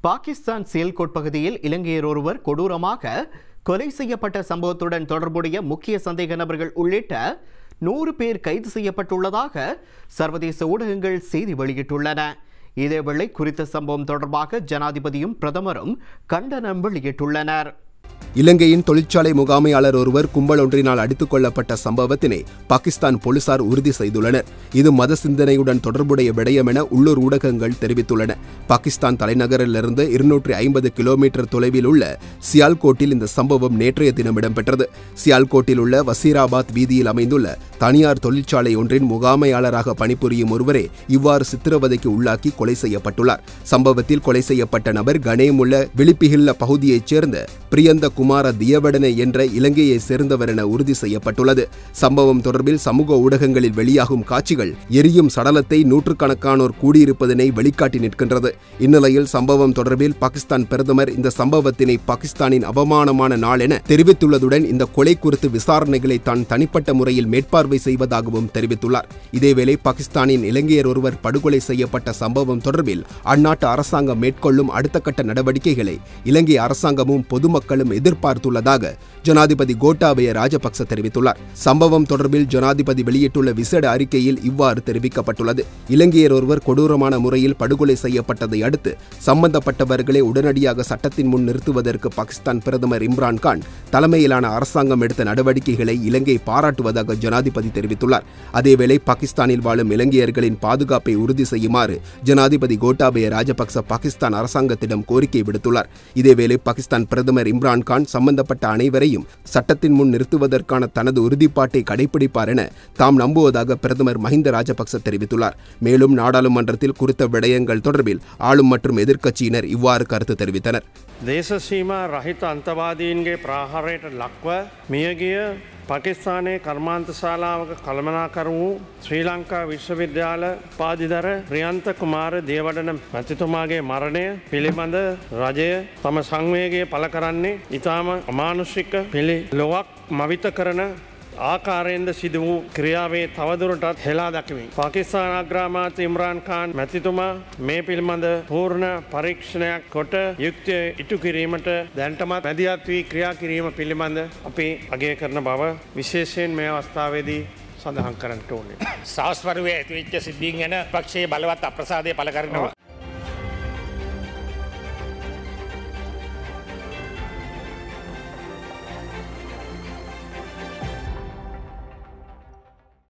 பாகிஸ்தான் சியல்கோட் பகுதியில் இலங்கையர் ஒருவர் கொடூரமாக கொலை செய்யப்பட்ட சம்பவத்துடன் தொடர்புடைய முக்கிய சந்தேக நபர்கள் உள்ளிட்ட நூறு பேர் கைது செய்யப்பட்டுள்ளதாக சர்வதேச ஊடகங்கள் செய்தி வெளியிட்டுள்ளன இதேவேளை குறித்த சம்பவம் தொடர்பாக ஜனாதிபதியும் பிரதமரும் கண்டனம் வெளியிட்டுள்ளனர் இலங்கையின் தொழிற்சாலை முகாமையாளர் ஒருவர் கும்பல் ஒன்றினால் அடித்துக் கொல்லப்பட்ட சம்பவத்தினை பாகிஸ்தான் போலீசார் உறுதி செய்துள்ளனர் இது மத சிந்தனையுடன் தொடர்புடைய விடயம் என உள்ளூர் ஊடகங்கள் தெரிவித்துள்ளன பாகிஸ்தான் தலைநகரிலிருந்து இருநூற்றி ஐம்பது கிலோமீட்டர் தொலைவில் உள்ள சியால்கோட்டில் இந்த சம்பவம் நேற்றைய தினம் இடம்பெற்றது சியால்கோட்டில் உள்ள வசீராபாத் வீதியில் அமைந்துள்ள தனியார் தொழிற்சாலை ஒன்றின் முகாமையாளராக பணிபுரியும் ஒருவரே இவ்வாறு சித்திரவதைக்கு உள்ளாக்கி கொலை செய்யப்பட்டுள்ளார் சம்பவத்தில் கொலை செய்யப்பட்ட நபர் கணேமுள்ள விழிப்பிகில்ல பகுதியைச் சேர்ந்த பிரியந்த குமார தியவடனே என்ற இலங்கையைச் சேர்ந்தவர் என உறுதி செய்யப்பட்டுள்ளது சம்பவம் தொடர்பில் சமூக ஊடகங்களில் வெளியாகும் காட்சிகள் எரியும் சடலத்தை நூற்றுக்கணக்கானோர் கூடியிருப்பதனை வெளிக்காட்டி நிற்கின்றது இந்நிலையில் சம்பவம் தொடர்பில் பாகிஸ்தான் பிரதமர் இந்த சம்பவத்தினை பாகிஸ்தானின் அவமானமான நாள் என தெரிவித்துள்ளதுடன் இந்த கொலை குறித்து விசாரணைகளை தான் தனிப்பட்ட முறையில் மேற்பார்வை செய்வதாகவும் தெரிவித்துள்ளார் இதேவேளை பாகிஸ்தானின் இலங்கையர் ஒருவர் படுகொலை செய்யப்பட்ட சம்பவம் தொடர்பில் அந்நாட்டு அரசாங்கம் மேற்கொள்ளும் அடுத்த கட்ட நடவடிக்கைகளை இலங்கை அரசாங்கமும் பொதுமக்களும் எதிர்பார்த்துள்ளதாக ஜனாதிபதி கோட்டாபய ராஜபக்ச தெரிவித்துள்ளார் சம்பவம் தொடர்பில் ஜனாதிபதி வெளியிட்டுள்ள விசேட அறிக்கையில் இவ்வாறு தெரிவிக்கப்பட்டுள்ளது இலங்கையர் ஒருவர் கொடூரமான முறையில் படுகொலை செய்யப்பட்டதை அடுத்து சம்பந்தப்பட்டவர்களை உடனடியாக சட்டத்தின் முன் நிறுத்துவதற்கு பாகிஸ்தான் பிரதமர் இம்ரான் கான் தலைமையிலான அரசாங்கம் எடுத்த நடவடிக்கைகளை இலங்கை பாராட்டுவதாக ஜனாதிபதி தெரிவித்துள்ளார் அதேவேளை பாகிஸ்தானில் வாழும் இலங்கையர்களின் பாதுகாப்பை உறுதி செய்யுமாறு ஜனாதிபதி கோட்டாபய ராஜபக்ச பாகிஸ்தான் அரசாங்கத்திடம் கோரிக்கை விடுத்துள்ளார் இதேவேளை பாகிஸ்தான் பிரதமர் இம்ரான் கான் சம்பந்தப்பட்ட அனைவரையும் சட்டத்தின் முன் நிறுத்துவதற்கான தனது உறுதிப்பாட்டை கடைபிடிப்பார் என தாம் நம்புவதாக பிரதமர் மஹிந்த ராஜபக்ச தெரிவித்துள்ளார் மேலும் நாடாளுமன்றத்தில் குறித்த விடயங்கள் தொடர்பில் ஆளும் மற்றும் எதிர்க்கட்சியினர் இவ்வாறு கருத்து தெரிவித்தனர் දේශසීමා රහිත අන්තවාදීන්ගේ ප්‍රාහාරයට ලක්ව මියගිය පකිස්ථානයේ කර්මාන්ත ශාලාවක කළමනාකර වූ ශ්‍රී ලංකා විශ්වවිද්‍යාල පාදිදර ප්‍රියන්ත කුමාර දේවඩන මැතිතුමාගේ මරණය පිළිබඳ රජය තම සංවේගේ පල කරන්නේ ඉතාම අමානුෂික පිළි ලොවක් මවිත කරන ආකාරයෙන්ද සිදු වූ ක්‍රියාවේ තවදුරටත් හෙලා දකිමින්. පාකිස්ාන අග්‍රාමාත ඉම්රාන් කාන් මැතිතුමා මේ පිළිබඳ පූර්ණ පරීක්ෂණයක් කොට යුක්තිය ඉටු කිරීමට දැන්ටමත් මැදිහත් වී ක්‍රියා කිරීම පිළිබඳ අපි අගේ කරන බව විශේෂයෙන් මේ අවස්ථාවේදී සඳහන් කරන්නට ඕනේ. සවස්වරුවේ ඇතිවෙච්ච සිද්ධීන් ගැන පක්ෂයේ බලවත් අප්‍රසාදය පළ කරනවා.